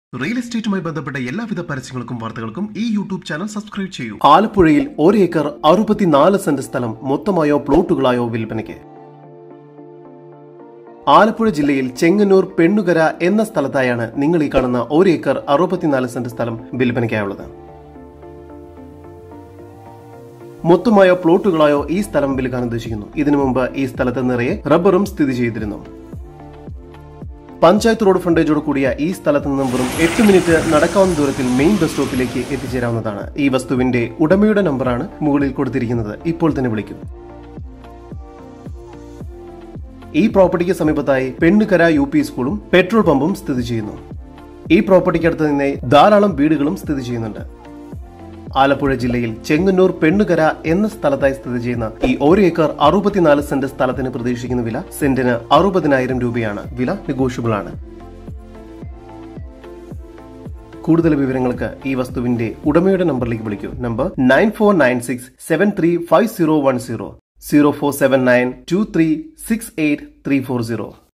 real എസ്റ്റേറ്റുമായി ബന്ധപ്പെട്ട എല്ലാവിധ പരസ്യങ്ങൾക്കും വാർത്തകൾക്കും ഈ യൂട്യൂബ് ചാനൽ സബ്സ്ക്രൈബ് ചെയ്യൂ ആലപ്പുഴയിൽ ഒരു ഏക്കർ അറുപത്തിനാല് സെന്റ് സ്ഥലം മൊത്തമായോ പ്ലോട്ടുകളായോ വിൽപ്പനയ്ക്ക് ആലപ്പുഴ ജില്ലയിൽ ചെങ്ങന്നൂർ പെണ്ണുകര എന്ന സ്ഥലത്തായാണ് നിങ്ങൾ ഈ കാണുന്ന ഒരു ഏക്കർ അറുപത്തിനാല് സെന്റ് സ്ഥലം വിൽപ്പനയ്ക്കായുള്ളത് മൊത്തമായോ പ്ലോട്ടുകളായോ ഈ സ്ഥലം വിൽക്കാൻ ഉദ്ദേശിക്കുന്നു ഇതിനു മുമ്പ് ഈ സ്ഥലത്ത് നിറയെ റബ്ബറും സ്ഥിതി ചെയ്തിരുന്നു പഞ്ചായത്ത് റോഡ് ഫ്രണ്ടേജോട് കൂടിയ ഈ സ്ഥലത്ത് നിന്നും വെറും എട്ട് മിനിറ്റ് നടക്കാവുന്ന ദൂരത്തിൽ മെയിൻ ബസ് സ്റ്റോപ്പിലേക്ക് എത്തിച്ചേരാവുന്നതാണ് ഈ വസ്തുവിന്റെ ഉടമയുടെ നമ്പറാണ് മുകളിൽ കൊടുത്തിരിക്കുന്നത് ഇപ്പോൾ തന്നെ വിളിക്കും ഈ പ്രോപ്പർട്ടിക്ക് സമീപത്തായി പെണ്ണുകര യു പി സ്കൂളും പെട്രോൾ പമ്പും സ്ഥിതി ചെയ്യുന്നു ഈ പ്രോപ്പർട്ടിക്ക് അടുത്ത് തന്നെ ധാരാളം വീടുകളും സ്ഥിതി ചെയ്യുന്നുണ്ട് ആലപ്പുഴ ജില്ലയിൽ ചെങ്ങന്നൂർ പെണ്ണുകര എന്ന സ്ഥലത്തായി സ്ഥിതി ചെയ്യുന്ന ഈ ഒരു ഏക്കർ അറുപത്തിനാല് സെന്റ് സ്ഥലത്തിന് പ്രതീക്ഷിക്കുന്ന വില സെന്റിന് അറുപതിനായിരം രൂപയാണ് വില നെഗോഷ്യബിൾ ആണ് കൂടുതൽ വിവരങ്ങൾക്ക് ഈ വസ്തുവിന്റെ ഉടമയുടെ നമ്പറിലേക്ക് വിളിക്കൂ number nine four nine six seven three five zero one zero zero four seven nine two three six eight three four zero